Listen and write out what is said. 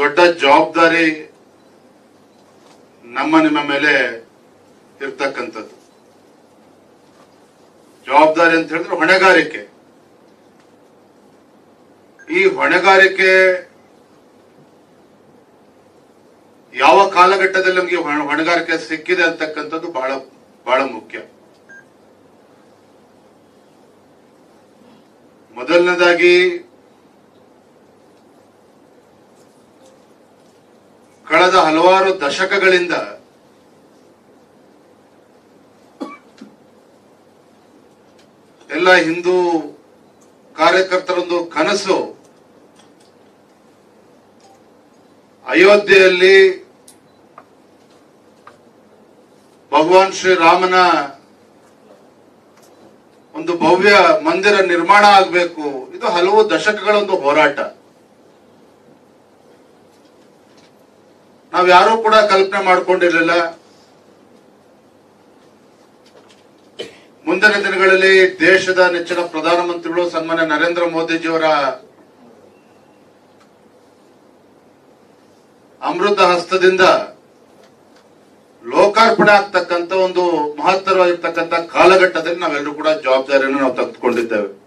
ದೊಡ್ಡ ಜವಾಬ್ದಾರಿ ನಮ್ಮ ನಿಮ್ಮ ಮೇಲೆ ಇರ್ತಕ್ಕಂಥದ್ದು ಜವಾಬ್ದಾರಿ ಅಂತ ಹೇಳಿದ್ರೆ ಹೊಣೆಗಾರಿಕೆ ಈ ಹೊಣೆಗಾರಿಕೆ ಯಾವ ಕಾಲಘಟ್ಟದಲ್ಲಿ ನಮಗೆ ಹೊಣೆ- ಹೊಣೆಗಾರಿಕೆ ಸಿಕ್ಕಿದೆ ಅಂತಕ್ಕಂಥದ್ದು ಬಹಳ ಬಹಳ ಮುಖ್ಯ ಮೊದಲನೇದಾಗಿ ಕಳೆದ ಹಲವಾರು ದಶಕಗಳಿಂದ ಎಲ್ಲ ಹಿಂದೂ ಕಾರ್ಯಕರ್ತರೊಂದು ಕನಸು ಅಯೋಧ್ಯೆಯಲ್ಲಿ ಭಗವಾನ್ ಶ್ರೀರಾಮನ ಒಂದು ಭವ್ಯ ಮಂದಿರ ನಿರ್ಮಾಣ ಆಗಬೇಕು ಇದು ಹಲವು ದಶಕಗಳ ಒಂದು ಹೋರಾಟ ನಾವ್ಯಾರೂ ಕೂಡ ಕಲ್ಪನೆ ಮಾಡ್ಕೊಂಡಿರ್ಲಿಲ್ಲ ಮುಂದಿನ ದಿನಗಳಲ್ಲಿ ದೇಶದ ನೆಚ್ಚಿನ ಪ್ರಧಾನಮಂತ್ರಿಗಳು ಸನ್ಮಾನ್ಯ ನರೇಂದ್ರ ಮೋದಿಜಿಯವರ ಅಮೃತ ಹಸ್ತದಿಂದ ಲೋಕಾರ್ಪಣೆ ಆಗ್ತಕ್ಕಂಥ ಒಂದು ಮಹತ್ತರವಾಗಿರ್ತಕ್ಕಂಥ ಕಾಲಘಟ್ಟದಲ್ಲಿ ನಾವೆಲ್ಲರೂ ಕೂಡ ಜವಾಬ್ದಾರಿಯನ್ನು ನಾವು ತೆಗೆದುಕೊಂಡಿದ್ದೇವೆ